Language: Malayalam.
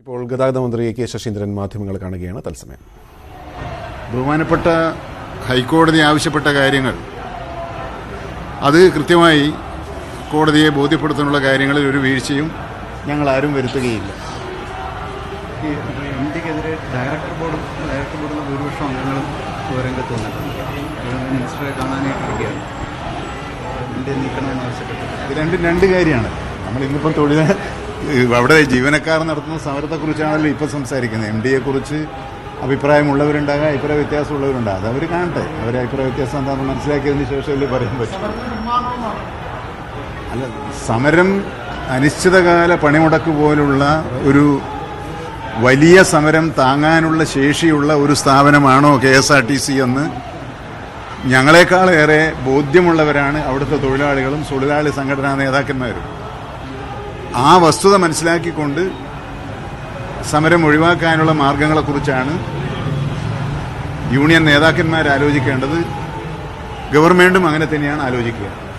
ഇപ്പോൾ ഗതാഗത മന്ത്രി എ കെ ശശീന്ദ്രൻ മാധ്യമങ്ങളെ കാണുകയാണ് തത്സമയം ബഹുമാനപ്പെട്ട ഹൈക്കോടതി ആവശ്യപ്പെട്ട കാര്യങ്ങൾ അത് കൃത്യമായി കോടതിയെ ബോധ്യപ്പെടുത്താനുള്ള കാര്യങ്ങളിൽ ഒരു വീഴ്ചയും ഞങ്ങൾ ആരും വരുത്തുകയില്ല ഈ ഇന്ത്യക്കെതിരെ ഡയറക്ടർ ബോർഡ് ഡയറക്ടർ ബോർഡിലെ ഭൂരിപക്ഷം അംഗങ്ങളും രംഗത്ത് വന്നിട്ടുണ്ട് അതുകൊണ്ട് മിനിസ്റ്ററെ കാണാനായിട്ട് ഇരിക്കുകയാണ് ഇന്ത്യ നീക്കണമെന്ന് ആവശ്യപ്പെട്ടിട്ട് ഇത് രണ്ടും രണ്ട് കാര്യമാണ് നമ്മൾ ഇന്നിപ്പം തൊഴിൽ അവിടെ ജീവനക്കാർ നടത്തുന്ന സമരത്തെക്കുറിച്ചാണല്ലോ ഇപ്പം സംസാരിക്കുന്നത് എം ഡിയെ കുറിച്ച് അഭിപ്രായമുള്ളവരുണ്ടാകാം അഭിപ്രായ വ്യത്യാസമുള്ളവരുണ്ടാകും അത് അവർ കാണട്ടെ അവരെ അഭിപ്രായ വ്യത്യാസം എന്താണെന്ന് മനസ്സിലാക്കിയതിന് ശേഷമല്ലേ പറയാൻ പറ്റും അല്ല സമരം അനിശ്ചിതകാല പണിമുടക്ക് പോലുള്ള ഒരു വലിയ സമരം താങ്ങാനുള്ള ശേഷിയുള്ള ഒരു സ്ഥാപനമാണോ K S R T C എന്ന് ഞങ്ങളെക്കാളേറെ ബോധ്യമുള്ളവരാണ് അവിടുത്തെ തൊഴിലാളികളും തൊഴിലാളി സംഘടനാ നേതാക്കന്മാരും ആ വസ്തുത മനസ്സിലാക്കിക്കൊണ്ട് സമരം ഒഴിവാക്കാനുള്ള മാർഗങ്ങളെക്കുറിച്ചാണ് യൂണിയൻ നേതാക്കന്മാർ ആലോചിക്കേണ്ടത് ഗവൺമെൻറ്റും അങ്ങനെ തന്നെയാണ് ആലോചിക്കുക